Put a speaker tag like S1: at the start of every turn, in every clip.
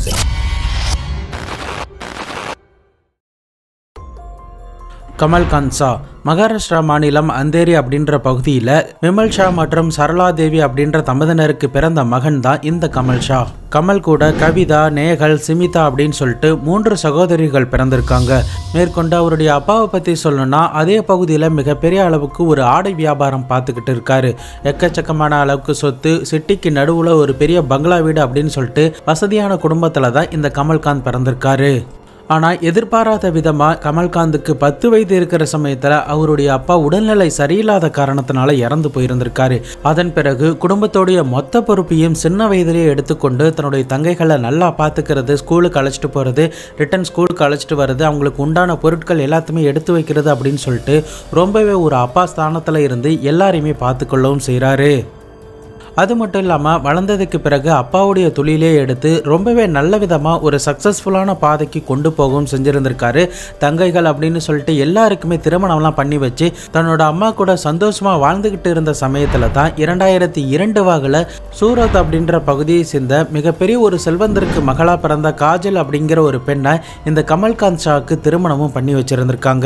S1: கமல்காந்த் ஷா மகாராஷ்டிரா மாநிலம் அந்தேரி அப்படின்ற பகுதியில் விமல் ஷா மற்றும் சரளா தேவி அப்படின்ற தம்பதியினருக்கு பிறந்த மகன் தான் இந்த கமல் ஷா கமல் கூட கவிதா நேகல் சிமிதா அப்படின்னு சொல்லிட்டு மூன்று சகோதரிகள் பிறந்திருக்காங்க மேற்கொண்டு அவருடைய அப்பாவை பற்றி சொல்லணும்னா அதே பகுதியில் மிகப்பெரிய அளவுக்கு ஒரு ஆடை வியாபாரம் பார்த்துக்கிட்டு இருக்காரு எக்கச்சக்கமான அளவுக்கு சொத்து சிட்டிக்கு நடுவில் ஒரு பெரிய பங்களா வீடு அப்படின்னு சொல்லிட்டு வசதியான குடும்பத்தில் தான் இந்த கமல்காந்த் பிறந்திருக்காரு ஆனால் எதிர்பாராத விதமாக கமல்காந்துக்கு பத்து வயது இருக்கிற சமயத்தில் அவருடைய அப்பா உடல்நிலை சரியில்லாத காரணத்தினால இறந்து போயிருந்திருக்காரு அதன் பிறகு குடும்பத்தோடைய மொத்த பொறுப்பையும் சின்ன வயதிலேயே எடுத்துக்கொண்டு தன்னுடைய தங்கைகளை நல்லா பார்த்துக்கிறது ஸ்கூலுக்கு அழைச்சிட்டு போகிறது ரிட்டன் ஸ்கூலுக்கு அழைச்சிட்டு வர்றது அவங்களுக்கு உண்டான பொருட்கள் எல்லாத்தையுமே எடுத்து வைக்கிறது அப்படின்னு சொல்லிட்டு ரொம்பவே ஒரு அப்பா ஸ்தானத்தில் இருந்து எல்லாரையுமே பார்த்துக்கொள்ளவும் செய்கிறாரு அது மட்டும் இல்லாமல் வளர்ந்ததுக்கு பிறகு அப்பாவுடைய தொழிலே எடுத்து ரொம்பவே நல்ல விதமாக ஒரு சக்ஸஸ்ஃபுல்லான பாதைக்கு கொண்டு போகவும் செஞ்சுருந்திருக்காரு தங்கைகள் அப்படின்னு சொல்லிட்டு எல்லாருக்குமே திருமணம்லாம் பண்ணி வச்சு தன்னோட அம்மா கூட சந்தோஷமாக வாழ்ந்துக்கிட்டு இருந்த சமயத்தில் தான் இரண்டாயிரத்தி இரண்டு வாகில் சூரத் அப்படின்ற பகுதியை சேர்ந்த மிகப்பெரிய ஒரு செல்வந்தருக்கு மகளாக பிறந்த காஜல் அப்படிங்கிற ஒரு பெண்ணை இந்த கமல்காந்த் ஷாவுக்கு திருமணமும் பண்ணி வச்சுருந்துருக்காங்க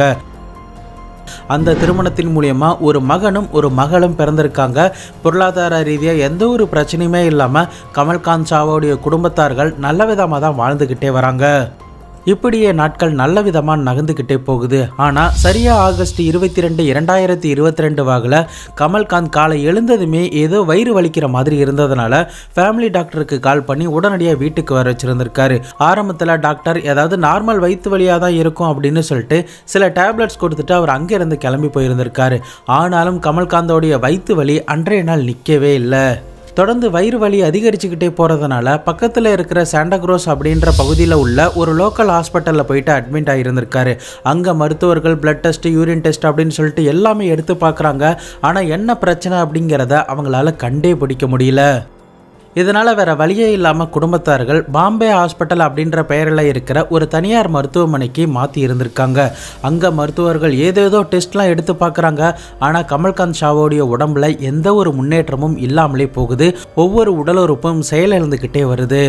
S1: அந்த திருமணத்தின் மூலியமா ஒரு மகனும் ஒரு மகளும் பிறந்திருக்காங்க பொருளாதார ரீதியாக எந்த ஒரு பிரச்சனையுமே இல்லாமல் கமல்காந்த் ஷாவோடைய குடும்பத்தார்கள் நல்ல விதமாக தான் வாழ்ந்துக்கிட்டே வராங்க இப்படியே நாட்கள் நல்ல விதமாக நகர்ந்துக்கிட்டே போகுது ஆனால் சரியாக ஆகஸ்ட் இருபத்தி ரெண்டு இரண்டாயிரத்தி இருபத்தி ரெண்டு வாகில் கமல்காந்த் காலை எழுந்ததுமே ஏதோ வயிறு வலிக்கிற மாதிரி இருந்ததுனால ஃபேமிலி டாக்டருக்கு கால் பண்ணி உடனடியாக வீட்டுக்கு வர வச்சிருந்திருக்காரு ஆரம்பத்தில் டாக்டர் ஏதாவது நார்மல் வயிற்று வலியாக தான் இருக்கும் அப்படின்னு சொல்லிட்டு சில டேப்லெட்ஸ் கொடுத்துட்டு அவர் அங்கேருந்து கிளம்பி போயிருந்திருக்காரு ஆனாலும் கமல்காந்தோடைய வயிற்று வலி அன்றைய நாள் நிற்கவே இல்லை தொடர்ந்து வயிறு வலி அதிகரிச்சுக்கிட்டே போகிறதுனால பக்கத்தில் இருக்கிற சாண்டக்ரோஸ் அப்படின்ற பகுதியில் உள்ள ஒரு லோக்கல் ஹாஸ்பிட்டலில் போயிட்டு அட்மிட் ஆகியிருந்திருக்காரு அங்கே மருத்துவர்கள் பிளட் டெஸ்ட் யூரின் டெஸ்ட் அப்படின்னு சொல்லிட்டு எல்லாமே எடுத்து பார்க்குறாங்க ஆனால் என்ன பிரச்சனை அப்படிங்கிறத அவங்களால கண்டே பிடிக்க முடியல இதனால் வேற வழியே இல்லாமல் குடும்பத்தார்கள் பாம்பே ஹாஸ்பிட்டல் அப்படின்ற பெயரில் இருக்கிற ஒரு தனியார் மருத்துவமனைக்கு மாற்றி இருந்திருக்காங்க அங்கே மருத்துவர்கள் ஏதேதோ டெஸ்ட்லாம் எடுத்து பார்க்குறாங்க ஆனால் கமல்காந்த் ஷாவோடைய உடம்புல எந்த ஒரு முன்னேற்றமும் இல்லாமலே போகுது ஒவ்வொரு உடலுறுப்பும் செயலிழந்துக்கிட்டே வருது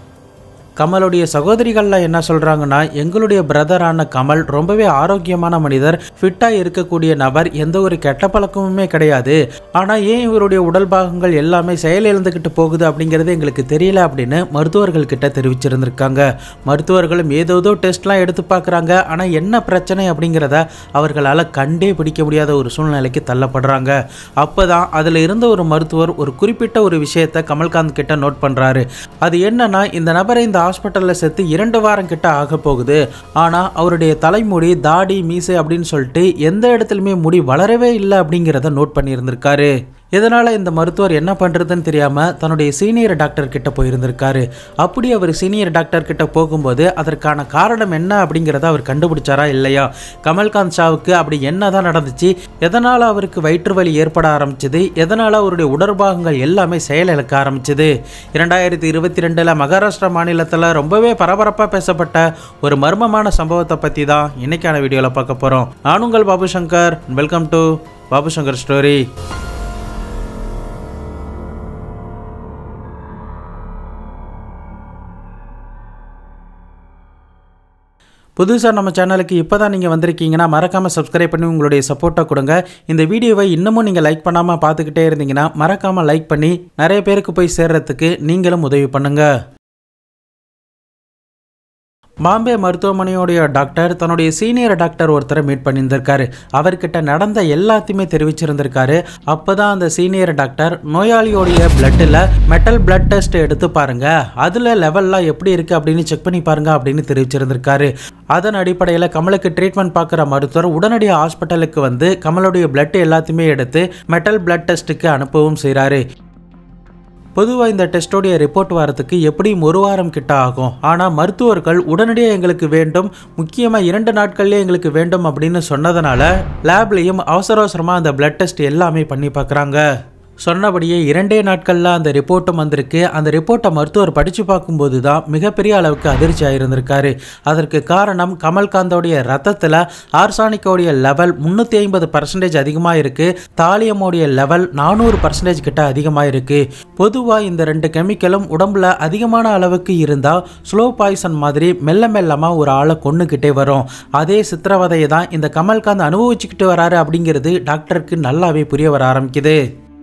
S1: கமலுடைய சகோதரிகள்லாம் என்ன சொல்கிறாங்கன்னா எங்களுடைய பிரதரான கமல் ரொம்பவே ஆரோக்கியமான மனிதர் ஃபிட்டாக இருக்கக்கூடிய நபர் எந்த ஒரு கெட்ட பழக்கமுமே கிடையாது ஆனால் ஏன் இவருடைய உடல் பாகங்கள் எல்லாமே செயலிழந்துக்கிட்டு போகுது அப்படிங்கிறது எங்களுக்கு தெரியல அப்படின்னு மருத்துவர்கள் கிட்ட தெரிவிச்சிருந்திருக்காங்க மருத்துவர்களும் ஏதோதோ டெஸ்ட்லாம் எடுத்து பார்க்குறாங்க ஆனால் என்ன பிரச்சனை அப்படிங்கிறத அவர்களால் கண்டே பிடிக்க முடியாத ஒரு சூழ்நிலைக்கு தள்ளப்படுறாங்க அப்போ தான் அதில் இருந்த ஒரு மருத்துவர் ஒரு குறிப்பிட்ட ஒரு விஷயத்தை கமல்காந்த் கிட்ட நோட் பண்ணுறாரு அது என்னன்னா இந்த நபரை இந்த ஹாஸ்பிட்டலில் சேர்த்து இரண்டு வாரம் கிட்ட ஆக போகுது ஆனால் அவருடைய தலைமுடி தாடி மீசை அப்படின்னு சொல்லிட்டு எந்த இடத்துலையுமே முடி வளரவே இல்லை அப்படிங்கிறத நோட் பண்ணியிருந்திருக்காரு இதனால் இந்த மருத்துவர் என்ன பண்ணுறதுன்னு தெரியாமல் தன்னுடைய சீனியர் டாக்டர் கிட்ட போயிருந்திருக்காரு அப்படி அவர் சீனியர் டாக்டர் கிட்ட போகும்போது அதற்கான காரணம் என்ன அப்படிங்கிறத அவர் கண்டுபிடிச்சாரா இல்லையா கமல்காந்த் ஷாவுக்கு அப்படி என்ன தான் நடந்துச்சு எதனால் அவருக்கு வயிற்று வலி ஏற்பட ஆரம்பிச்சது எதனால் அவருடைய உடற்பாகங்கள் எல்லாமே செயலிழக்க ஆரம்பிச்சது இரண்டாயிரத்தி இருபத்தி ரெண்டில் மகாராஷ்டிரா மாநிலத்தில் ரொம்பவே பரபரப்பாக பேசப்பட்ட ஒரு மர்மமான சம்பவத்தை பற்றி தான் இன்னைக்கான வீடியோவில் பார்க்க போகிறோம் நான் உங்கள் Babu Shankar welcome to Babu Shankar story புதுசாக நம்ம சேனலுக்கு இப்போ தான் நீங்கள் வந்திருக்கீங்கன்னா மறக்காமல் சப்ஸ்கிரைப் பண்ணி உங்களுடைய சப்போர்ட்டை கொடுங்க இந்த வீடியோவை இன்னமும் நீங்கள் லைக் பண்ணாமல் பார்த்துக்கிட்டே இருந்தீங்கன்னா மறக்காமல் லைக் பண்ணி நிறைய பேருக்கு போய் சேர்றதுக்கு நீங்களும் உதவி பண்ணுங்கள் பாம்பே மருத்துவமனையோடைய டாக்டர் தன்னுடைய சீனியர் டாக்டர் ஒருத்தரை மீட் பண்ணியிருந்திருக்காரு அவர்கிட்ட நடந்த எல்லாத்தையுமே தெரிவிச்சிருந்திருக்காரு அப்போதான் அந்த சீனியர் டாக்டர் நோயாளியோடைய பிளட்டில் மெட்டல் பிளட் டெஸ்ட் எடுத்து பாருங்க அதில் லெவல்லாம் எப்படி இருக்கு அப்படின்னு செக் பண்ணி பாருங்க அப்படின்னு தெரிவிச்சிருந்திருக்காரு அதன் அடிப்படையில் கமலுக்கு ட்ரீட்மெண்ட் பார்க்குற மருத்துவர் உடனடியாக ஹாஸ்பிட்டலுக்கு வந்து கமலுடைய பிளட் எல்லாத்தையுமே எடுத்து மெட்டல் பிளட் டெஸ்ட்டுக்கு அனுப்பவும் செய்கிறாரு பொதுவாக இந்த டெஸ்டோடைய ரிப்போர்ட் வரதுக்கு எப்படியும் ஒரு வாரம் கிட்ட ஆகும் ஆனால் மருத்துவர்கள் உடனடியாக எங்களுக்கு வேண்டும் முக்கியமாக இரண்டு நாட்கள்லேயே எங்களுக்கு வேண்டும் அப்படின்னு சொன்னதுனால லேப்லேயும் அவசர அவசரமாக அந்த பிளட் டெஸ்ட் எல்லாமே பண்ணி பார்க்குறாங்க சொன்னபடியே இரண்டே நாட்களில் அந்த ரிப்போர்ட்டும் வந்திருக்கு அந்த ரிப்போர்ட்டை மருத்துவர் படித்து பார்க்கும்போது தான் மிகப்பெரிய அளவுக்கு அதிர்ச்சி ஆயிருந்திருக்காரு அதற்கு காரணம் கமல்காந்தோடைய ரத்தத்தில் ஆர்சானிக்கோடைய லெவல் முந்நூற்றி ஐம்பது பர்சன்டேஜ் அதிகமாக இருக்குது தாலியமோடைய லெவல் நானூறு பர்சன்டேஜ் கிட்ட அதிகமாக இருக்குது பொதுவாக இந்த ரெண்டு கெமிக்கலும் உடம்புல அதிகமான அளவுக்கு இருந்தால் ஸ்லோ பாய்சன் மாதிரி மெல்ல மெல்லமாக ஒரு ஆளை கொண்டுக்கிட்டே வரும் அதே சித்திரவதையை தான் இந்த கமல்காந்த் அனுபவிச்சுக்கிட்டு வராரு அப்படிங்கிறது டாக்டருக்கு நல்லாவே புரிய வர ஆரம்பிக்குது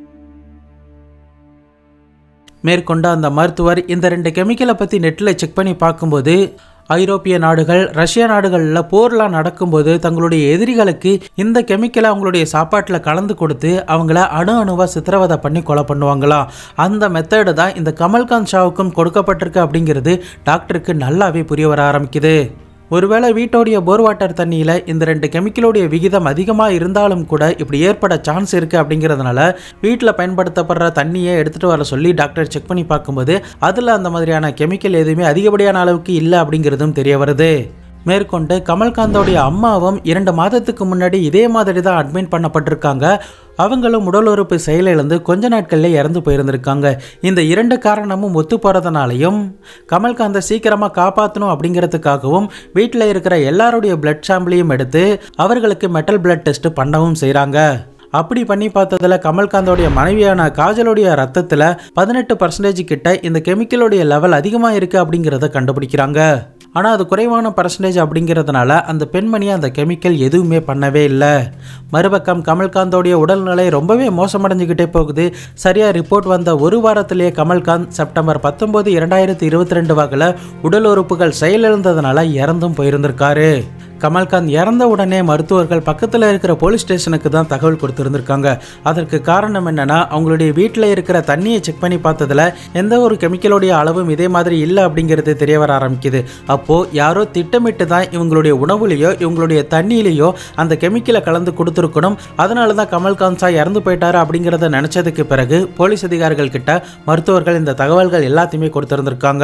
S1: மேற்கொண்ட அந்த மருத்துவர் இந்த ரெண்டு கெமிக்கலை பற்றி நெட்டில் செக் பண்ணி பார்க்கும்போது ஐரோப்பிய நாடுகள் ரஷ்ய நாடுகளில் போர்லாம் நடக்கும்போது தங்களுடைய எதிரிகளுக்கு இந்த கெமிக்கலை அவங்களுடைய சாப்பாட்டில் கலந்து கொடுத்து அவங்கள அணு அணுவாக சித்திரவதை பண்ணி கொலை பண்ணுவாங்களாம் அந்த மெத்தடு தான் இந்த கமல்காந்த் ஷாவுக்கும் கொடுக்கப்பட்டிருக்கு அப்படிங்கிறது டாக்டருக்கு நல்லாவே புரிய வர ஆரம்பிக்குது ஒருவேளை வீட்டோடைய போர் வாட்டர் தண்ணியில் இந்த ரெண்டு கெமிக்கலோடைய விகிதம் அதிகமாக இருந்தாலும் கூட இப்படி ஏற்பட சான்ஸ் இருக்குது அப்படிங்கிறதுனால வீட்டில் பயன்படுத்தப்படுற தண்ணியை எடுத்துகிட்டு வர சொல்லி டாக்டர் செக் பண்ணி பார்க்கும்போது அதில் அந்த மாதிரியான கெமிக்கல் எதுவுமே அதிகப்படியான அளவுக்கு இல்லை அப்படிங்கிறதும் தெரிய வருது மேற்கொண்டு கமல்காந்தோடைய அம்மாவும் இரண்டு மாதத்துக்கு முன்னாடி இதே மாதிரி தான் அட்மிட் பண்ணப்பட்டிருக்காங்க அவங்களும் உடல் உறுப்பு செயலிழந்து கொஞ்ச நாட்கள்ல இறந்து போயிருந்திருக்காங்க இந்த இரண்டு காரணமும் ஒத்து போகிறதுனாலையும் கமல்காந்தை சீக்கிரமாக காப்பாற்றணும் அப்படிங்கிறதுக்காகவும் வீட்டில் இருக்கிற எல்லாருடைய பிளட் சாம்பிளையும் எடுத்து அவர்களுக்கு மெட்டல் பிளட் டெஸ்ட் பண்ணவும் செய்கிறாங்க அப்படி பண்ணி பார்த்ததுல கமல்காந்தோடைய மனைவியான காஜலோடைய ரத்தத்தில் பதினெட்டு பர்சன்டேஜ் கிட்ட இந்த கெமிக்கலோடைய லெவல் அதிகமாக இருக்குது அப்படிங்கிறத கண்டுபிடிக்கிறாங்க ஆனால் அது குறைவான பர்சன்டேஜ் அப்படிங்கிறதுனால அந்த பெண்மணி அந்த கெமிக்கல் எதுவுமே பண்ணவே இல்லை மறுபக்கம் கமல்காந்தோடைய உடல்நிலை ரொம்பவே மோசமடைஞ்சுக்கிட்டே போகுது சரியாக ரிப்போர்ட் வந்த ஒரு வாரத்திலேயே கமல்காந்த் செப்டம்பர் பத்தொம்போது இரண்டாயிரத்தி இருபத்தி ரெண்டு வாக்கில் உடல் உறுப்புகள் செயலிழந்ததுனால இறந்தும் போயிருந்திருக்காரு கமல்காந்த் இறந்த உடனே மருத்துவர்கள் பக்கத்தில் இருக்கிற போலீஸ் ஸ்டேஷனுக்கு தான் தகவல் கொடுத்துருந்துருக்காங்க அதற்கு காரணம் என்னன்னா அவங்களுடைய வீட்டில் இருக்கிற தண்ணியை செக் பண்ணி பார்த்ததுல எந்த ஒரு கெமிக்கலோடைய அளவும் இதே மாதிரி இல்லை அப்படிங்கிறது தெரிய வர ஆரம்பிக்குது அப்போது யாரோ திட்டமிட்டு தான் இவங்களுடைய உணவுலேயோ இவங்களுடைய தண்ணியிலேயோ அந்த கெமிக்கலை கலந்து கொடுத்துருக்கணும் அதனால தான் கமல்காந்த் சார் இறந்து போயிட்டாரு அப்படிங்கிறத நினச்சதுக்கு பிறகு போலீஸ் அதிகாரிகள் கிட்ட மருத்துவர்கள் இந்த தகவல்கள் எல்லாத்தையுமே கொடுத்துருந்துருக்காங்க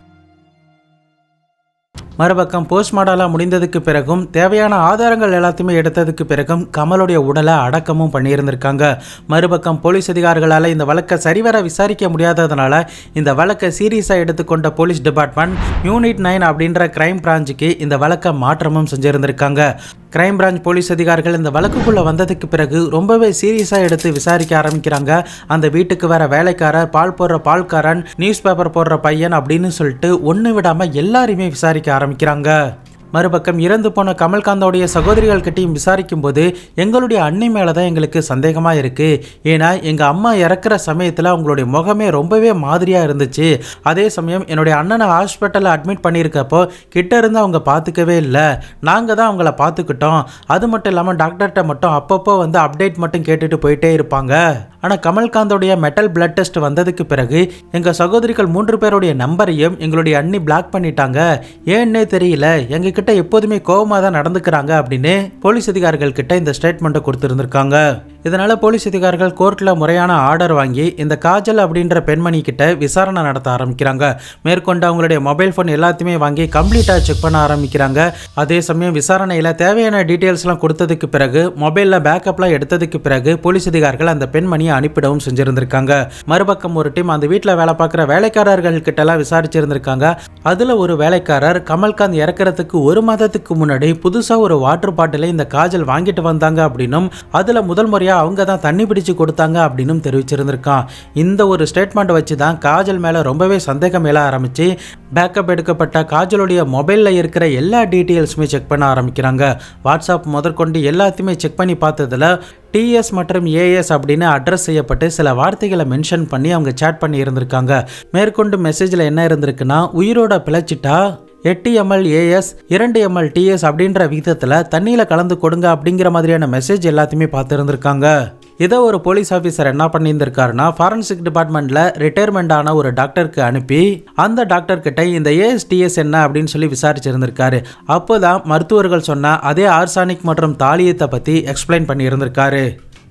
S1: மறுபக்கம் போஸ்ட்மார்டம்லாம் முடிந்ததுக்கு பிறகும் தேவையான ஆதாரங்கள் எல்லாத்தையுமே எடுத்ததுக்கு பிறகும் கமலுடைய உடலை அடக்கமும் பண்ணியிருந்திருக்காங்க மறுபக்கம் போலீஸ் அதிகாரிகளால் இந்த வழக்கை சரிவர விசாரிக்க முடியாததுனால இந்த வழக்கை சீரியஸாக எடுத்துக்கொண்ட போலீஸ் டிபார்ட்மெண்ட் யூனிட் நைன் அப்படின்ற கிரைம் பிரான்ச்சுக்கு இந்த வழக்கை மாற்றமும் செஞ்சிருந்திருக்காங்க கிரைம் பிரான்ச் போலீஸ் அதிகாரிகள் இந்த வழக்குக்குள்ளே வந்ததுக்கு பிறகு ரொம்பவே சீரியஸாக எடுத்து விசாரிக்க ஆரம்பிக்கிறாங்க அந்த வீட்டுக்கு வர வேலைக்காரர் பால் போடுற பால்காரன் நியூஸ் பேப்பர் போடுற பையன் அப்படின்னு சொல்லிட்டு ஒன்று விடாமல் எல்லாரையுமே விசாரிக்க ஆரம்பிக்கிறாங்க மறுபக்கம் இறந்து போன கமல்காந்தோடைய சகோதரிகள் கிட்டையும் விசாரிக்கும் போது எங்களுடைய அண்ணி மேலே தான் எங்களுக்கு சந்தேகமாக இருக்குது ஏன்னா எங்கள் அம்மா இறக்குற சமயத்தில் அவங்களுடைய முகமே ரொம்பவே மாதிரியாக இருந்துச்சு அதே சமயம் என்னுடைய அண்ணனை ஹாஸ்பிட்டலில் அட்மிட் பண்ணியிருக்கப்போ கிட்ட இருந்து அவங்க பார்த்துக்கவே இல்லை நாங்கள் தான் அவங்கள பார்த்துக்கிட்டோம் அது மட்டும் இல்லாமல் டாக்டர்கிட்ட மட்டும் அப்பப்போ வந்து அப்டேட் மட்டும் கேட்டுட்டு போயிட்டே இருப்பாங்க ஆனால் கமல்காந்தோடைய மெட்டல் பிளட் டெஸ்ட் வந்ததுக்கு பிறகு எங்கள் சகோதரிகள் மூன்று பேருடைய நம்பரையும் எங்களுடைய அண்ணி பிளாக் பண்ணிட்டாங்க ஏன்னே தெரியல எங்ககிட்ட எப்போதுமே கோவமாக தான் நடந்துக்கிறாங்க அப்படின்னு போலீஸ் அதிகாரிகள் கிட்ட இந்த ஸ்டேட்மெண்ட்டை கொடுத்துருந்துருக்காங்க இதனால போலீஸ் அதிகாரிகள் கோர்ட்டில் முறையான ஆர்டர் வாங்கி இந்த காஜல் அப்படின்ற பெண்மணி கிட்ட விசாரணை நடத்த ஆரம்பிக்கிறாங்க மேற்கொண்டு அவங்களுடைய மொபைல் ஃபோன் எல்லாத்தையுமே வாங்கி கம்ப்ளீட்டாக செக் பண்ண ஆரம்பிக்கிறாங்க அதே சமயம் விசாரணையில் தேவையான டீட்டெயில்ஸ்லாம் கொடுத்ததுக்கு பிறகு மொபைலில் பேக்கப்லாம் எடுத்ததுக்கு பிறகு போலீஸ் அதிகாரிகள் அந்த பெண்மணியை அனுப்பிடவும் செஞ்சிருந்திருக்காங்க மறுபக்கம் ஒரு டீம் அந்த வீட்டில் வேலை பார்க்குற வேலைக்காரர்கள் கிட்டலாம் விசாரிச்சிருந்திருக்காங்க அதில் ஒரு வேலைக்காரர் கமல்காந்த் இறக்குறதுக்கு ஒரு மாதத்துக்கு முன்னாடி புதுசாக ஒரு வாட்டர் பாட்டிலை இந்த காஜல் வாங்கிட்டு வந்தாங்க அப்படின்னும் அதில் முதல் முறையாக அவங்க தான் தண்ணி பிடிச்சு கொடுத்தாங்க அப்படின்னும் தெரிவிச்சிருந்திருக்கான் இந்த ஒரு ஸ்டேட்மெண்ட் வச்சு தான் காஜல் மேலே ரொம்பவே சந்தேகம் மேல ஆரம்பிச்சு பேக்கப் எடுக்கப்பட்ட காஜலுடைய மொபைலில் இருக்கிற எல்லா டீட்டெயில்ஸுமே செக் பண்ண ஆரம்பிக்கிறாங்க வாட்ஸ்அப் முதற்கொண்டு எல்லாத்தையுமே செக் பண்ணி பார்த்ததுல டிஎஸ் மற்றும் ஏஎஸ் அப்படின்னு அட்ரஸ் செய்யப்பட்டு சில வார்த்தைகளை மென்ஷன் பண்ணி அவங்க சேட் பண்ணி இருந்திருக்காங்க மேற்கொண்டு மெசேஜில் என்ன இருந்திருக்குன்னா உயிரோட பிழைச்சிட்டா எட்டு எம்எல் ஏஎஸ் இரண்டு எம்எல் டிஎஸ் அப்படின்ற விகிதத்தில் தண்ணியில் கலந்து கொடுங்க அப்படிங்கிற மாதிரியான மெசேஜ் எல்லாத்தையுமே பார்த்துருந்துருக்காங்க இதை ஒரு போலீஸ் ஆஃபீஸர் என்ன பண்ணியிருந்திருக்காருன்னா ஃபாரன்சிக் டிபார்ட்மெண்ட்டில் ரிட்டையர்மெண்ட் ஆன ஒரு டாக்டருக்கு அனுப்பி அந்த டாக்டர் கிட்ட இந்த ஏஎஸ்டிஎஸ் என்ன அப்படின்னு சொல்லி விசாரிச்சிருந்திருக்காரு அப்போதான் மருத்துவர்கள் சொன்ன அதே ஆர்சானிக் மற்றும் தாலியத்தை பற்றி எக்ஸ்பிளைன் பண்ணியிருந்திருக்காரு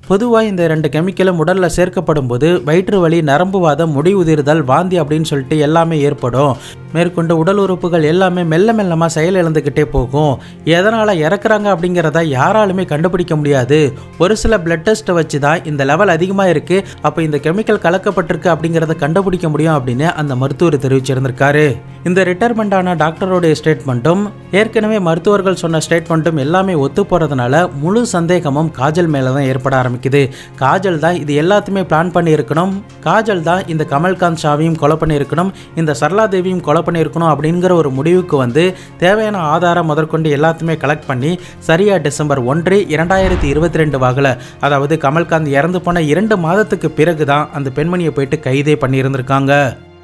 S1: பொதுவாக இந்த ரெண்டு கெமிக்கலும் உடலில் சேர்க்கப்படும் போது வயிற்று வலி நரம்புவாதம் முடி உதிர்தல் வாந்தி அப்படின்னு சொல்லிட்டு எல்லாமே ஏற்படும் மேற்கொண்டு உடல் உறுப்புகள் எல்லாமே மெல்ல மெல்லமாக செயல் இழந்துக்கிட்டே போகும் எதனால் இறக்குறாங்க அப்படிங்கிறத யாராலுமே கண்டுபிடிக்க முடியாது ஒரு சில பிளட் டெஸ்ட்டை வச்சு தான் இந்த லெவல் அதிகமாக இருக்குது அப்போ இந்த கெமிக்கல் கலக்கப்பட்டிருக்கு அப்படிங்கிறத கண்டுபிடிக்க முடியும் அப்படின்னு அந்த மருத்துவர் தெரிவிச்சிருந்திருக்காரு இந்த ரிட்டையர்மெண்ட் ஆன டாக்டருடைய ஸ்டேட்மெண்ட்டும் ஏற்கனவே மருத்துவர்கள் சொன்ன ஸ்டேட்மெண்ட்டும் எல்லாமே ஒத்து போகிறதுனால முழு சந்தேகமும் காஜல் மேலே தான் ஏற்பட ஆரம்பிக்குது காஜல் தான் இது எல்லாத்தையுமே பிளான் பண்ணியிருக்கணும் காஜல் தான் இந்த கமல்காந்த் ஷாவையும் கொலை பண்ணியிருக்கணும் இந்த சரளா தேவியும் கொலை பண்ணியிருக்கணும் அப்படிங்கிற ஒரு முடிவுக்கு வந்து தேவையான ஆதாரம் முதற்கொண்டு எல்லாத்தையுமே கலெக்ட் பண்ணி சரியா டிசம்பர் ஒன்று இரண்டாயிரத்தி இருபத்தி ரெண்டு வாகல அதாவது கமல்காந்த் இறந்து போன இரண்டு மாதத்துக்கு பிறகு தான் அந்த பெண்மணியை போயிட்டு கைதே பண்ணியிருந்திருக்காங்க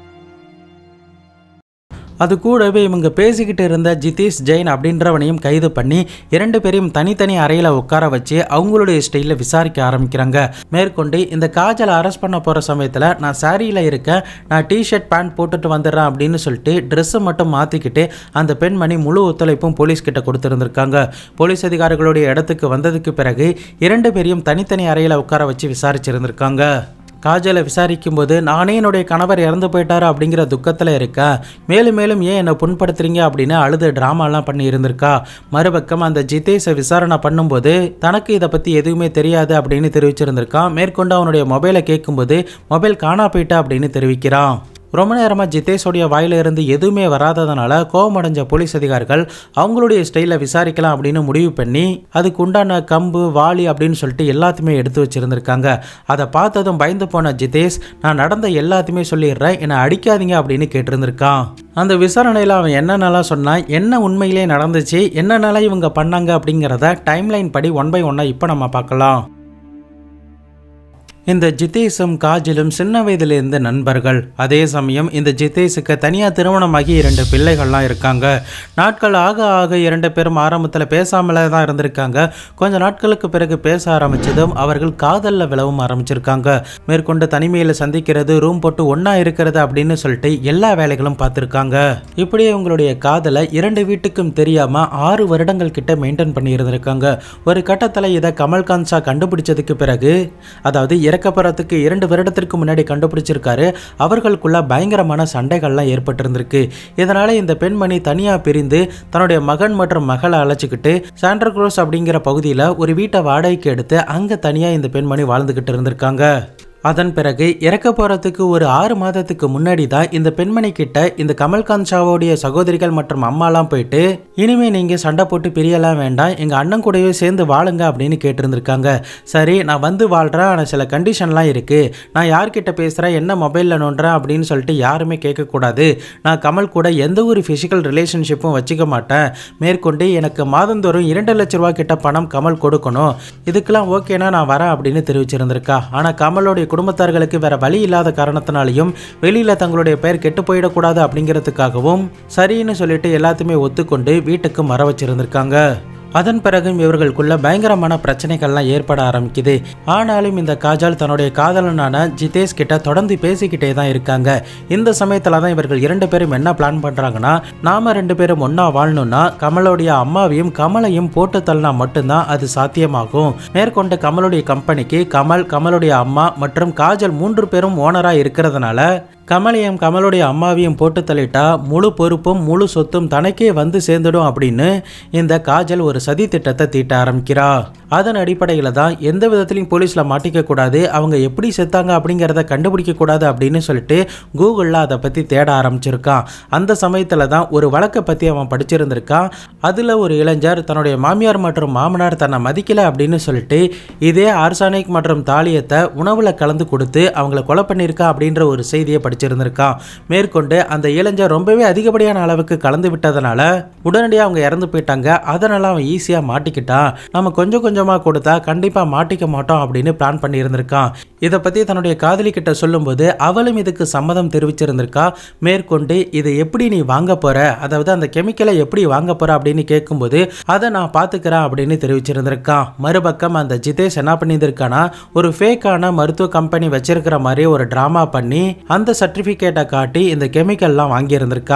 S1: அது கூடவே இவங்க பேசிக்கிட்டு இருந்த ஜிதேஷ் ஜெயின் அப்படின்றவனையும் கைது பண்ணி இரண்டு பேரையும் தனித்தனி அறையில் உட்கார வச்சு அவங்களுடைய ஸ்டைலில் விசாரிக்க ஆரம்பிக்கிறாங்க மேற்கொண்டு இந்த காஜலை அரெஸ்ட் பண்ண போகிற சமயத்தில் நான் சாரியில் இருக்கேன் நான் டிஷர்ட் பேண்ட் போட்டுட்டு வந்துடுறேன் அப்படின்னு சொல்லிட்டு ட்ரெஸ்ஸை மட்டும் மாற்றிக்கிட்டு அந்த பெண்மணி முழு ஒத்துழைப்பும் போலீஸ் கிட்ட கொடுத்துருந்துருக்காங்க போலீஸ் அதிகாரிகளுடைய இடத்துக்கு வந்ததுக்கு பிறகு இரண்டு பேரையும் தனித்தனி அறையில் உட்கார வச்சு விசாரிச்சிருந்திருக்காங்க காஜலை விசாரிக்கும் போது நானே என்னுடைய கணவர் இறந்து போயிட்டாரு அப்படிங்கிற துக்கத்தில் இருக்கேன் மேலும் மேலும் ஏன் என்னை புண்படுத்துறீங்க அப்படின்னு அழுது ட்ராமாலாம் பண்ணி இருந்திருக்கா மறுபக்கம் அந்த ஜிதேஷை விசாரணை பண்ணும்போது தனக்கு இதை பற்றி எதுவுமே தெரியாது அப்படின்னு தெரிவிச்சிருந்திருக்கான் மேற்கொண்டு அவனுடைய மொபைலை கேட்கும்போது மொபைல் காணா போயிட்டா அப்படின்னு தெரிவிக்கிறான் ரொம்ப நேரமாக ஜிதேஷோடைய வாயில இருந்து எதுவுமே வராததுனால கோபமடைஞ்ச போலீஸ் அதிகாரிகள் அவங்களுடைய ஸ்டைலில் விசாரிக்கலாம் அப்படின்னு முடிவு பண்ணி அதுக்கு உண்டான கம்பு வாளி அப்படின்னு சொல்லிட்டு எல்லாத்தையுமே எடுத்து வச்சிருந்திருக்காங்க அதை பார்த்ததும் பயந்து போன ஜிதேஷ் நான் நடந்த எல்லாத்தையுமே சொல்லிடுறேன் என்னை அடிக்காதீங்க அப்படின்னு கேட்டிருந்திருக்கான் அந்த விசாரணையில் அவன் என்னென்னலாம் சொன்னான் என்ன உண்மையிலே நடந்துச்சு என்னென்னலாம் இவங்க பண்ணாங்க அப்படிங்கிறத டைம்லைன் படி ஒன் பை ஒன்னாக இப்போ நம்ம பார்க்கலாம் இந்த ஜிதேஷும் காஜலும் சின்ன வயதிலிருந்து நண்பர்கள் அதே சமயம் இந்த ஜிதேஷுக்கு தனியாக திருமணமாகி இரண்டு பிள்ளைகள்லாம் இருக்காங்க நாட்கள் ஆக ஆக இரண்டு பேரும் ஆரம்பத்தில் பேசாமலே தான் இருந்திருக்காங்க கொஞ்ச நாட்களுக்கு பிறகு பேச ஆரம்பிச்சதும் அவர்கள் காதலில் விழவும் ஆரம்பிச்சிருக்காங்க மேற்கொண்டு தனிமையில் சந்திக்கிறது ரூம் போட்டு ஒன்றா இருக்கிறது அப்படின்னு சொல்லிட்டு எல்லா வேலைகளும் பார்த்துருக்காங்க இப்படியே உங்களுடைய காதலை இரண்டு வீட்டுக்கும் தெரியாமல் ஆறு வருடங்கள் கிட்ட மெயின்டைன் பண்ணி இருந்திருக்காங்க ஒரு கட்டத்தில் இதை கமல்காந்த் ஷா கண்டுபிடிச்சதுக்கு பிறகு அதாவது இறக்கப்புறத்துக்கு இரண்டு வருடத்திற்கு முன்னாடி கண்டுபிடிச்சிருக்காரு அவர்களுக்குள்ள பயங்கரமான சண்டைகள்லாம் ஏற்பட்டிருந்திருக்கு இதனால இந்த பெண்மணி தனியாக பிரிந்து தன்னுடைய மகன் மற்றும் மகளை அழைச்சிக்கிட்டு சாண்டர் குரோஸ் அப்படிங்கிற பகுதியில் ஒரு வீட்டை வாடகைக்கு எடுத்து அங்கே தனியாக இந்த பெண்மணி வாழ்ந்துக்கிட்டு இருந்திருக்காங்க அதன் பிறகு இறக்க போகிறதுக்கு ஒரு ஆறு மாதத்துக்கு முன்னாடி தான் இந்த பெண்மணி கிட்ட இந்த கமல்காந்த் ஷாவோடைய சகோதரிகள் மற்றும் அம்மாலாம் போயிட்டு இனிமே நீங்கள் சண்டை போட்டு பிரியலாம் வேண்டாம் எங்கள் அண்ணன் கூடவே சேர்ந்து வாழுங்க அப்படின்னு கேட்டிருந்திருக்காங்க சரி நான் வந்து வாழ்கிறேன் ஆனால் சில கண்டிஷன்லாம் இருக்குது நான் யார்கிட்ட பேசுகிறேன் என்ன மொபைலில் நோண்டுறேன் அப்படின்னு சொல்லிட்டு யாருமே கேட்கக்கூடாது நான் கமல் கூட எந்த ஒரு ஃபிசிக்கல் ரிலேஷன்ஷிப்பும் வச்சுக்க மாட்டேன் மேற்கொண்டு எனக்கு மாதந்தோறும் இரண்டு லட்ச ரூபா கிட்ட பணம் கமல் கொடுக்கணும் இதுக்கெல்லாம் ஓகேனா நான் வரேன் அப்படின்னு தெரிவிச்சிருந்திருக்கா ஆனால் கமலோடைய குடும்பத்தார்களுக்கு வேற வழி இல்லாத காரணத்தினாலையும் வெளியில தங்களுடைய பெயர் கெட்டு போயிடக்கூடாது அப்படிங்கிறதுக்காகவும் சரின்னு சொல்லிட்டு எல்லாத்தையுமே ஒத்துக்கொண்டு வீட்டுக்கு மற வச்சிருந்திருக்காங்க அதன் பிறகும் இவர்களுக்குள்ள பயங்கரமான பிரச்சனைகள்லாம் ஏற்பட ஆரம்பிக்குது ஆனாலும் இந்த காஜால் தன்னுடைய காதலனான ஜிதேஷ் கிட்ட தொடர்ந்து பேசிக்கிட்டே தான் இருக்காங்க இந்த சமயத்துல தான் இவர்கள் இரண்டு பேரும் என்ன பிளான் பண்றாங்கன்னா நாம ரெண்டு பேரும் ஒண்ணா வாழணும்னா கமலோடைய அம்மாவையும் கமலையும் போட்டு தள்ளினா மட்டும்தான் அது சாத்தியமாகும் மேற்கொண்டு கமலுடைய கம்பெனிக்கு கமல் கமலுடைய அம்மா மற்றும் காஜல் மூன்று பேரும் ஓனரா இருக்கிறதுனால கமலையும் கமலுடைய அம்மாவையும் போட்டு தள்ளிட்டா முழு பொறுப்பும் முழு சொத்தும் தனக்கே வந்து சேர்ந்துடும் அப்படின்னு இந்த காஜல் ஒரு சதி திட்டத்தை தீட்ட ஆரம்பிக்கிறா அதன் அடிப்படையில் தான் எந்த விதத்திலையும் போலீஸில் மாட்டிக்க கூடாது அவங்க எப்படி செத்தாங்க அப்படிங்கிறத கண்டுபிடிக்க கூடாது அப்படின்னு சொல்லிட்டு கூகுளில் அதை பற்றி தேட ஆரம்பிச்சிருக்கான் அந்த சமயத்தில் தான் ஒரு வழக்கை பற்றி அவன் படிச்சிருந்திருக்கான் அதில் ஒரு இளைஞர் தன்னுடைய மாமியார் மற்றும் மாமனார் தன்னை மதிக்கலை அப்படின்னு சொல்லிட்டு இதே ஆர்சானிக் மற்றும் தாலியத்தை உணவில் கலந்து கொடுத்து அவங்கள கொலை பண்ணியிருக்கா அப்படின்ற ஒரு செய்தியை படிச்சிருந்திருக்கான் மேற்கொண்டு அந்த இளைஞர் ரொம்பவே அதிகப்படியான அளவுக்கு கலந்து விட்டதனால உடனடியாக அவங்க இறந்து போயிட்டாங்க அதனால அவன் ஈஸியாக மாட்டிக்கிட்டான் நம்ம கொஞ்சம் கொஞ்சமாக கொடுத்தா கண்டிப்பாக மாட்டிக்க மாட்டோம் அப்படின்னு பிளான் பண்ணியிருந்திருக்கான் இதை பற்றி தன்னுடைய காதலி கிட்ட சொல்லும்போது அவளும் இதுக்கு சம்மதம் தெரிவிச்சிருந்திருக்கா மேற்கொண்டு இதை எப்படி நீ வாங்க போற அதாவது அந்த கெமிக்கலை எப்படி வாங்க போற அப்படின்னு கேட்கும்போது அதை நான் பார்த்துக்கிறேன் அப்படின்னு தெரிவிச்சிருந்திருக்கான் மறுபக்கம் அந்த ஜிதேஷ் என்ன பண்ணியிருக்கானா ஒரு ஃபேக்கான மருத்துவ கம்பெனி வச்சிருக்கிற மாதிரி ஒரு ட்ராமா பண்ணி அந்த சர்டிஃபிகேட்டை காட்டி இந்த கெமிக்கல்லாம் வாங்கியிருந்திருக்கான்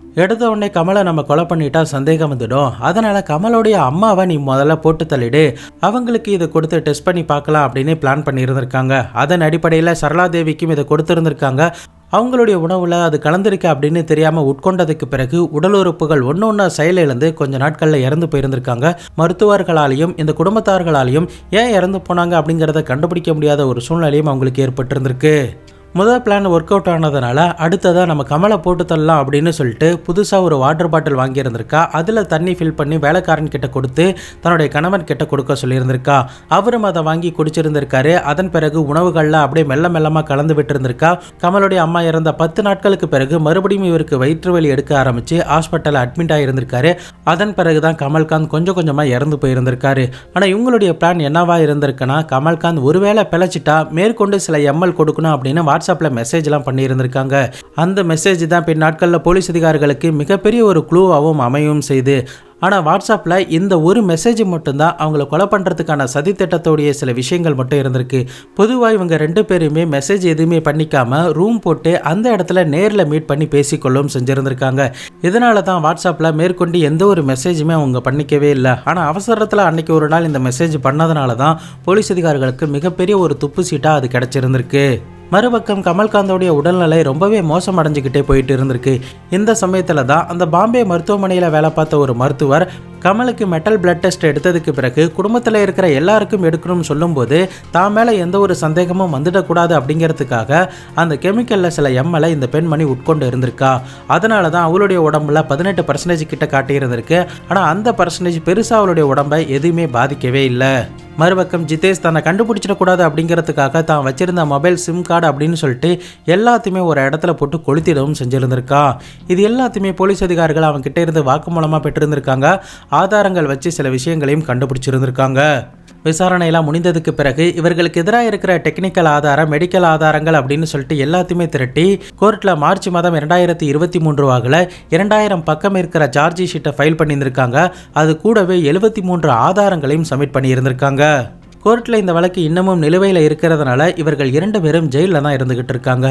S1: எடுத்த உடனே கமலை நம்ம கொலை பண்ணிட்டா சந்தேகம் வந்துடும் அதனால கமலோடைய அம்மாவை நீ முதல்ல போட்டு தள்ளிடு அவங்களுக்கு இதை கொடுத்து டெஸ்ட் பண்ணி பார்க்கலாம் அப்படின்னு பிளான் பண்ணியிருந்திருக்காங்க அதன் அடிப்படையில் சரளாதேவிக்கும் இதை கொடுத்துருந்துருக்காங்க அவங்களுடைய உணவில் அது கலந்திருக்கு அப்படின்னு தெரியாமல் உட்கொண்டதுக்கு பிறகு உடல் உறுப்புகள் ஒன்று ஒன்றா செயலிழந்து கொஞ்ச நாட்களில் இறந்து போயிருந்திருக்காங்க மருத்துவர்களாலையும் இந்த குடும்பத்தார்களாலையும் ஏன் இறந்து போனாங்க அப்படிங்கிறத கண்டுபிடிக்க முடியாத ஒரு சூழ்நிலையும் அவங்களுக்கு ஏற்பட்டிருந்திருக்கு முதல் பிளான் ஒர்க் அவுட் ஆனதுனால அடுத்ததாக நம்ம கமலை போட்டு தள்ளலாம் அப்படின்னு சொல்லிட்டு புதுசாக ஒரு வாட்டர் பாட்டில் வாங்கியிருந்திருக்கா அதில் தண்ணி ஃபில் பண்ணி வேலைக்காரன் கிட்ட கொடுத்து தன்னுடைய கணவன் கிட்ட கொடுக்க சொல்லியிருந்திருக்கா அவரும் அதை வாங்கி குடிச்சிருந்திருக்காரு அதன் பிறகு உணவுகளில் அப்படியே மெல்ல மெல்லமாக கலந்து விட்டுருந்திருக்கா கமலுடைய அம்மா இறந்த பத்து நாட்களுக்கு பிறகு மறுபடியும் இவருக்கு வயிற்று வலி எடுக்க ஆரம்பிச்சு ஹாஸ்பிட்டலில் அட்மிட் ஆகியிருந்திருக்காரு அதன் பிறகு தான் கமல்காந்த் கொஞ்சம் கொஞ்சமாக இறந்து போயிருந்திருக்காரு ஆனால் இவங்களுடைய பிளான் என்னவா இருந்திருக்குன்னா கமல்காந்த் ஒருவேளை பிழைச்சிட்டா மேற்கொண்டு சில எம்எல் கொடுக்கணும் அப்படின்னு வாட்ஸ்அப்பில் மெசேஜ்லாம் பண்ணியிருந்திருக்காங்க அந்த மெசேஜ் தான் பின் நாட்களில் போலீஸ் அதிகாரிகளுக்கு மிகப்பெரிய ஒரு க்ளூவாகவும் அமையும் செய்து ஆனால் வாட்ஸ்அப்பில் இந்த ஒரு மெசேஜ் மட்டும்தான் அவங்கள கொலை பண்ணுறதுக்கான சதித்திட்டத்தோடைய சில விஷயங்கள் மட்டும் இருந்திருக்கு பொதுவாக இவங்க ரெண்டு பேருமே மெசேஜ் எதுவுமே பண்ணிக்காம ரூம் போட்டு அந்த இடத்துல நேரில் மீட் பண்ணி பேசிக்கொள்ளவும் செஞ்சுருந்துருக்காங்க இதனால தான் வாட்ஸ்அப்பில் மேற்கொண்டு எந்த ஒரு மெசேஜுமே அவங்க பண்ணிக்கவே இல்லை ஆனால் அவசரத்தில் அன்னைக்கு ஒரு நாள் இந்த மெசேஜ் பண்ணதுனால தான் போலீஸ் அதிகாரிகளுக்கு மிகப்பெரிய ஒரு துப்பு சீட்டாக அது கிடச்சிருந்திருக்கு மறுபக்கம் கமல்காந்தோடைய உடல்நிலை ரொம்பவே மோசமடைஞ்சுக்கிட்டே போயிட்டு இருந்திருக்கு இந்த சமயத்தில் தான் அந்த பாம்பே மருத்துவமனையில் வேலை பார்த்த ஒரு மருத்துவர் கமலுக்கு மெட்டல் பிளட் டெஸ்ட் எடுத்ததுக்கு பிறகு குடும்பத்தில் இருக்கிற எல்லாருக்கும் எடுக்கணும்னு சொல்லும்போது தான் மேலே எந்த ஒரு சந்தேகமும் வந்துடக்கூடாது அப்படிங்கிறதுக்காக அந்த கெமிக்கலில் சில எம்எல்ஏ இந்த பெண்மணி உட்கொண்டு இருந்திருக்கா அதனால தான் அவளுடைய உடம்புல பதினெட்டு பர்சன்டேஜ் கிட்ட காட்டியிருந்திருக்கு ஆனால் அந்த பர்சன்டேஜ் பெருசாக அவளுடைய உடம்பை எதுவுமே பாதிக்கவே இல்லை மறுபக்கம் ஜிதேஷ் தன்னை கண்டுபிடிச்சிடக்கூடாது அப்படிங்கிறதுக்காக தான் வச்சிருந்த மொபைல் சிம் கார்டு அப்படின்னு சொல்லிட்டு எல்லாத்தையுமே ஒரு இடத்துல போட்டு கொளுத்திடவும் செஞ்சிருந்திருக்கா இது எல்லாத்தையுமே போலீஸ் அதிகாரிகள் அவங்க கிட்ட இருந்து வாக்குமூலமாக பெற்றிருந்திருக்காங்க ஆதாரங்கள் வச்சு சில விஷயங்களையும் கண்டுபிடிச்சிருந்திருக்காங்க விசாரணையெல்லாம் முடிந்ததுக்கு பிறகு இவர்களுக்கு எதிராக இருக்கிற டெக்னிக்கல் ஆதாரம் மெடிக்கல் ஆதாரங்கள் அப்படின்னு சொல்லிட்டு எல்லாத்தையுமே திரட்டி கோர்ட்டில் மார்ச் மாதம் இரண்டாயிரத்தி இருபத்தி மூன்று வாகில் இரண்டாயிரம் பக்கம் இருக்கிற ஜார்ஜி ஷீட்டை ஃபைல் பண்ணியிருந்திருக்காங்க அது கூடவே எழுபத்தி மூன்று ஆதாரங்களையும் சப்மிட் பண்ணியிருந்திருக்காங்க கோர்ட்டில் இந்த வழக்கு இன்னமும் நிலுவையில் இருக்கிறதுனால இவர்கள் இரண்டு பேரும் ஜெயிலில் தான் இருந்துகிட்டு இருக்காங்க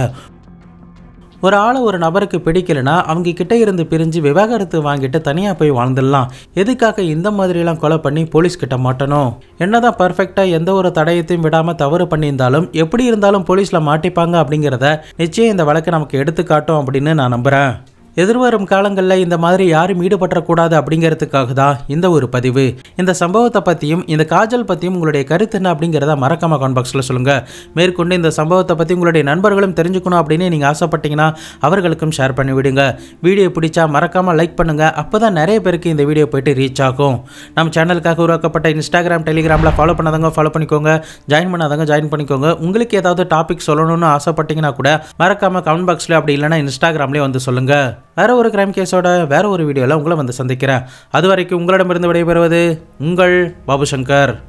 S1: ஒரு ஆளை ஒரு நபருக்கு பிடிக்கலனா அவங்க கிட்ட இருந்து பிரிஞ்சு விவாகரத்து வாங்கிட்டு தனியாக போய் வாழ்ந்துடலாம் எதுக்காக இந்த மாதிரிலாம் கொலை பண்ணி போலீஸ் கிட்ட மாட்டணும் என்னதான் பர்ஃபெக்டாக எந்த ஒரு தடயத்தையும் விடாமல் தவறு பண்ணியிருந்தாலும் எப்படி இருந்தாலும் போலீஸில் மாட்டிப்பாங்க அப்படிங்கிறத நிச்சயம் இந்த வழக்கு நமக்கு எடுத்து காட்டும் அப்படின்னு நான் நம்புகிறேன் எதிர்வரும் காலங்களில் இந்த மாதிரி யாரும் ஈடுபடக்கூடாது அப்படிங்கிறதுக்காக தான் இந்த ஒரு பதிவு இந்த சம்பவத்தை பற்றியும் இந்த காஜல் பற்றியும் உங்களுடைய கருத்து என்ன அப்படிங்கிறத மறக்காம கான் பாக்ஸில் சொல்லுங்கள் மேற்கொண்டு இந்த சம்பவத்தை பற்றி உங்களுடைய நண்பர்களும் தெரிஞ்சுக்கணும் அப்படின்னு நீங்கள் ஆசைப்பட்டீங்கன்னா அவர்களுக்கும் ஷேர் பண்ணி விடுங்க வீடியோ பிடிச்சா மறக்காமல் லைக் பண்ணுங்கள் அப்போ தான் நிறைய பேருக்கு இந்த வீடியோ போயிட்டு ரீச் ஆகும் நம்ம சேனலுக்காக உருவாக்கப்பட்ட இன்ஸ்டாகிராம் டெலிகிராமில் ஃபாலோ பண்ணாதவங்க ஃபாலோ பண்ணிக்கோங்க ஜாயின் பண்ணாதவங்க ஜாயின் பண்ணிக்கோங்க உங்களுக்கு ஏதாவது டாபிக் சொல்லணும்னு ஆசைப்பட்டீங்கன்னா கூட மறக்காம கமெண்ட் பாக்ஸில் அப்படி இல்லைன்னா இன்ஸ்டாகிராம்லேயே வந்து சொல்லுங்கள் வேற ஒரு கிரைம் கேஸோட வேற ஒரு வீடியோவில் உங்களை வந்து சந்திக்கிறேன் அது வரைக்கும் உங்களிடமிருந்து விடைபெறுவது உங்கள் பாபு சங்கர்